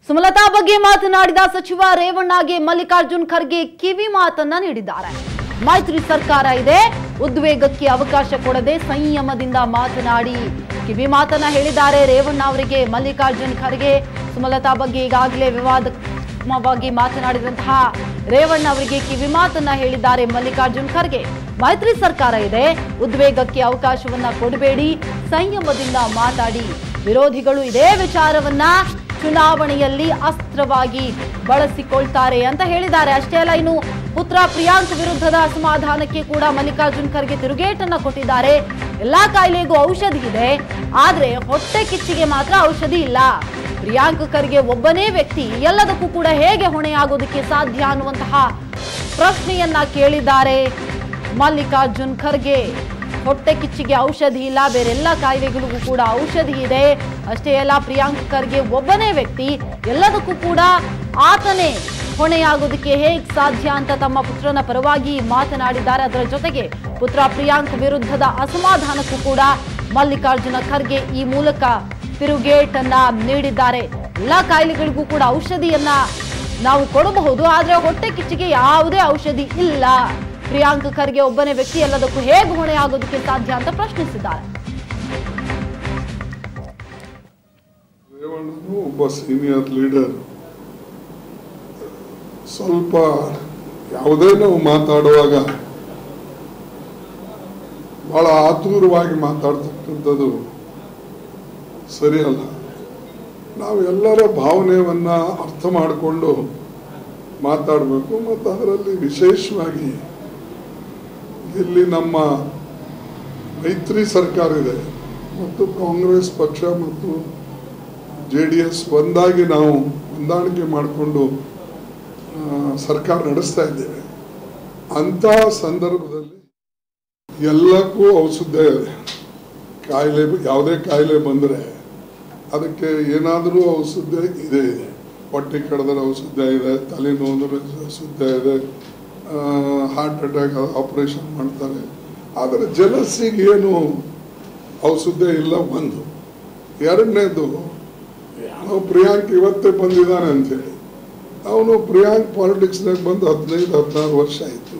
ಸುಮಲತಾ ಬಗ್ಗೆ ಮಾತನಾಡಿದ ಸಚಿವ ರೇವಣ್ಣಗೆ ಮಲ್ಲಿಕಾರ್ಜುನ್ ಖರ್ಗೆ ಕಿವಿ ಮಾತನ್ನ ನೀಡಿದ್ದಾರೆ ಮೈತ್ರಿ ಸರ್ಕಾರ ಇದೆ ಉದ್ವೇಗಕ್ಕೆ ಅವಕಾಶ ಕೊಡದೆ ಸಂಯಮದಿಂದ ಮಾತನಾಡಿ ಕಿವಿ ಮಾತನ್ನ ಹೇಳಿದ್ದಾರೆ ರೇವಣ್ಣ ಅವರಿಗೆ ಮಲ್ಲಿಕಾರ್ಜುನ್ ಖರ್ಗೆ ಸುಮಲತಾ ಬಗ್ಗೆ ಈಗಾಗಲೇ ವಿವಾದವಾಗಿ ಮಾತನಾಡಿದಂತಹ ರೇವಣ್ಣ ಅವರಿಗೆ ಕಿವಿ ಮಾತನ್ನ ಹೇಳಿದ್ದಾರೆ ಮಲ್ಲಿಕಾರ್ಜುನ್ ಖರ್ಗೆ ಮೈತ್ರಿ ಸರ್ಕಾರ ಇದೆ ಉದ್ವೇಗಕ್ಕೆ ಅವಕಾಶವನ್ನ ಕೊಡಬೇಡಿ ಸಂಯಮದಿಂದ ಮಾತಾಡಿ ವಿರೋಧಿಗಳು ಇದೇ ವಿಚಾರವನ್ನ ಚುನಾವಣೆಯಲ್ಲಿ ಅಸ್ತ್ರವಾಗಿ ಬಳಸಿಕೊಳ್ತಾರೆ ಅಂತ ಹೇಳಿದ್ದಾರೆ ಅಷ್ಟೇ ಅಲ್ಲ ಇನ್ನು ಪುತ್ರ ಪ್ರಿಯಾಂಕ್ ವಿರುದ್ಧದ ಅಸಮಾಧಾನಕ್ಕೆ ಕೂಡ ಮಲ್ಲಿಕಾರ್ಜುನ್ ಖರ್ಗೆ ತಿರುಗೇಟನ್ನ ಕೊಟ್ಟಿದ್ದಾರೆ ಎಲ್ಲಾ ಕಾಯಿಲೆಗೂ ಔಷಧಿ ಇದೆ ಆದ್ರೆ ಹೊಟ್ಟೆ ಕಿಚ್ಚಿಗೆ ಮಾತ್ರ ಔಷಧಿ ಇಲ್ಲ ಪ್ರಿಯಾಂಕ್ ಖರ್ಗೆ ಒಬ್ಬನೇ ವ್ಯಕ್ತಿ ಎಲ್ಲದಕ್ಕೂ ಕೂಡ ಹೇಗೆ ಹೊಣೆಯಾಗೋದಕ್ಕೆ ಸಾಧ್ಯ ಅನ್ನುವಂತಹ ಪ್ರಶ್ನೆಯನ್ನ ಕೇಳಿದ್ದಾರೆ ಮಲ್ಲಿಕಾರ್ಜುನ್ ಖರ್ಗೆ ಹೊಟ್ಟೆ ಕಿಚ್ಚಿಗೆ ಔಷಧಿ ಇಲ್ಲ ಬೇರೆಲ್ಲ ಕಾಯಿಲೆಗಳಿಗೂ ಕೂಡ ಔಷಧಿ ಇದೆ ಅಷ್ಟೇ ಅಲ್ಲ ಪ್ರಿಯಾಂಕ್ ಖರ್ಗೆ ಒಬ್ಬನೇ ವ್ಯಕ್ತಿ ಎಲ್ಲದಕ್ಕೂ ಕೂಡ ಆತನೇ ಹೊಣೆಯಾಗೋದಕ್ಕೆ ಹೇಗ್ ಸಾಧ್ಯ ಅಂತ ತಮ್ಮ ಪುತ್ರನ ಪರವಾಗಿ ಮಾತನಾಡಿದ್ದಾರೆ ಅದರ ಜೊತೆಗೆ ಪುತ್ರ ಪ್ರಿಯಾಂಕ್ ವಿರುದ್ಧದ ಅಸಮಾಧಾನಕ್ಕೂ ಕೂಡ ಮಲ್ಲಿಕಾರ್ಜುನ ಖರ್ಗೆ ಈ ಮೂಲಕ ತಿರುಗೇಟನ್ನ ನೀಡಿದ್ದಾರೆ ಎಲ್ಲ ಕಾಯಿಲೆಗಳಿಗೂ ಕೂಡ ಔಷಧಿಯನ್ನ ನಾವು ಕೊಡಬಹುದು ಆದ್ರೆ ಹೊಟ್ಟೆ ಕಿಚ್ಚಿಗೆ ಯಾವುದೇ ಔಷಧಿ ಇಲ್ಲ ಪ್ರಿಯಾಂಕ್ ಖರ್ಗೆ ಒಬ್ಬನೇ ವ್ಯಕ್ತಿ ಎಲ್ಲದಕ್ಕೂ ಹೇಗೆ ಹೊಣೆ ಆಗೋದಕ್ಕೆ ಸಾಧ್ಯ ಅಂತ ಪ್ರಶ್ನಿಸಿದ್ದಾರೆ ರೇವಣ್ಣನು ಒಬ್ಬ ಸೀನಿಯರ್ ಲೀಡರ್ ಸ್ವಲ್ಪ ಯಾವುದೇ ನಾವು ಮಾತಾಡುವಾಗ ಬಹಳ ಆತುರವಾಗಿ ಮಾತಾಡ್ತಕ್ಕಂಥದ್ದು ಸರಿಯಲ್ಲ ನಾವು ಎಲ್ಲರ ಭಾವನೆಯನ್ನ ಅರ್ಥ ಮಾಡಿಕೊಂಡು ಮಾತಾಡಬೇಕು ಮತ್ತು ಅದರಲ್ಲಿ ವಿಶೇಷವಾಗಿ ಇಲ್ಲಿ ನಮ್ಮ ಮೈತ್ರಿ ಸರ್ಕಾರ ಇದೆ ಮತ್ತು ಕಾಂಗ್ರೆಸ್ ಪಕ್ಷ ಮತ್ತು ಜೆ ಡಿ ಎಸ್ ಒಂದಾಗಿ ನಾವು ಹೊಂದಾಣಿಕೆ ಮಾಡಿಕೊಂಡು ಆ, ಸರ್ಕಾರ ನಡೆಸ್ತಾ ಇದ್ದೇವೆ ಅಂಥ ಸಂದರ್ಭದಲ್ಲಿ ಎಲ್ಲಕ್ಕೂ ಔಷಧ ಇದೆ ಕಾಯಿಲೆ ಯಾವುದೇ ಕಾಯಿಲೆ ಬಂದರೆ ಅದಕ್ಕೆ ಏನಾದರೂ ಔಷಧ ಇದೆ ಇದೆ ಹೊಟ್ಟೆ ಕಡದ್ರ ಔಷಧ ಇದೆ ತಲೆನೋವು ಔಷಧ ಇದೆ ಹಾರ್ಟ್ ಅಟ್ಯಾಕ್ ಆಪರೇಷನ್ ಮಾಡ್ತಾರೆ ಆದರೆ ಜಲಸಿಗೆ ಏನು ಔಷಧ ಇಲ್ಲ ಒಂದು ಎರಡನೇದು ಏನೋ ಪ್ರಿಯಾಂಕ್ ಇವತ್ತೇ ಬಂದಿದ್ದಾನೆ ಅಂತೇಳಿ ಅವನು ಪ್ರಿಯಾಂಕ್ ಪಾಲಿಟಿಕ್ಸ್ನಾಗ ಬಂದು ಹದಿನೈದು ಹದಿನಾರು ವರ್ಷ ಆಯ್ತು